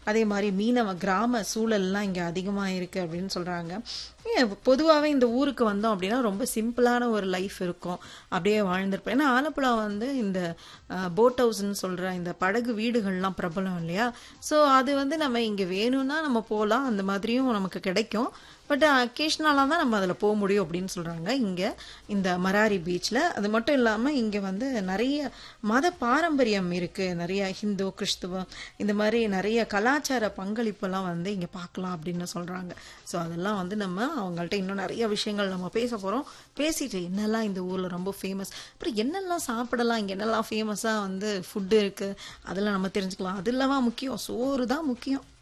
அதே மாதிரி மீனவ கிராம சூழல்லாம் இங்கே அதிகமாக இருக்குது அப்படின்னு சொல்கிறாங்க பொதுவாகவே இந்த ஊருக்கு வந்தோம் அப்படின்னா ரொம்ப சிம்பிளான ஒரு லைஃப் இருக்கும் அப்படியே வாழ்ந்திருப்போம் ஏன்னா ஆலப்புழா வந்து இந்த போட் ஹவுஸ்ன்னு சொல்கிற இந்த படகு வீடுகள்லாம் பிரபலம் இல்லையா ஸோ அது வந்து நம்ம இங்கே வேணும்னா நம்ம போகலாம் அந்த மாதிரியும் நமக்கு கிடைக்கும் பட் அக்கேஷ்னலாக தான் நம்ம அதில் போக முடியும் அப்படின்னு சொல்கிறாங்க இங்கே இந்த மராரி பீச்சில் அது மட்டும் இல்லாமல் இங்கே வந்து நிறைய மத பாரம்பரியம் இருக்குது நிறைய ஹிந்து கிறிஸ்துவம் இந்த மாதிரி நிறைய கலாச்சார பங்களிப்பெல்லாம் வந்து இங்கே பார்க்கலாம் அப்படின்னு சொல்கிறாங்க ஸோ அதெல்லாம் வந்து நம்ம அவங்கள்ட்ட இன்னும் நிறைய விஷயங்கள் நம்ம பேச போகிறோம் பேசிட்டு என்னெல்லாம் இந்த ஊரில் ரொம்ப ஃபேமஸ் அப்புறம் என்னெல்லாம் சாப்பிடலாம் இங்கே என்னெல்லாம் ஃபேமஸாக வந்து ஃபுட்டு இருக்குது அதெல்லாம் நம்ம தெரிஞ்சுக்கலாம் அது இல்லவா முக்கியம் சோறு தான் முக்கியம்